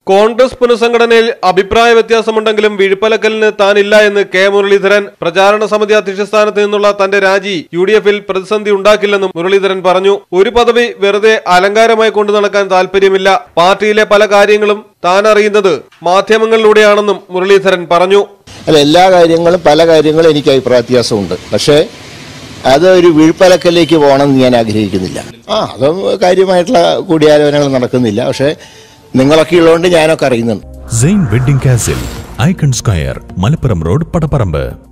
കോൺഗ്രസ് പുനഃസംഘടനയിൽ അഭിപ്രായ വ്യത്യാസമുണ്ടെങ്കിലും വിഴുപ്പലക്കലിന് താനില്ല എന്ന് കെ മുരളീധരൻ പ്രചാരണ സമിതി അധ്യക്ഷ സ്ഥാനത്ത് നിന്നുള്ള തന്റെ രാജി യു ഡി എഫിൽ പ്രതിസന്ധി ഉണ്ടാക്കില്ലെന്നും മുരളീധരൻ പറഞ്ഞു ഒരു പദവി വെറുതെ അലങ്കാരമായി കൊണ്ടു നടക്കാൻ താല്പര്യമില്ല പാർട്ടിയിലെ പല കാര്യങ്ങളും താൻ അറിയുന്നത് മാധ്യമങ്ങളിലൂടെയാണെന്നും മുരളീധരൻ പറഞ്ഞു അല്ല എല്ലാ കാര്യങ്ങളും പല കാര്യങ്ങളും എനിക്ക് അഭിപ്രായ വ്യത്യാസമുണ്ട് പക്ഷേ അത് ഒരു വീഴ്പ്പലക്കലേക്ക് പോകണമെന്ന് ഞാൻ ആഗ്രഹിക്കുന്നില്ല ആ അതും കാര്യമായിട്ടുള്ള കൂടിയാലോചനകൾ നടക്കുന്നില്ല പക്ഷേ നിങ്ങളൊക്കെ ഉള്ളതുകൊണ്ട് ഞാനൊക്കെ അറിയുന്നുണ്ട് Zain wedding castle icon square Malappuram road Padapparamba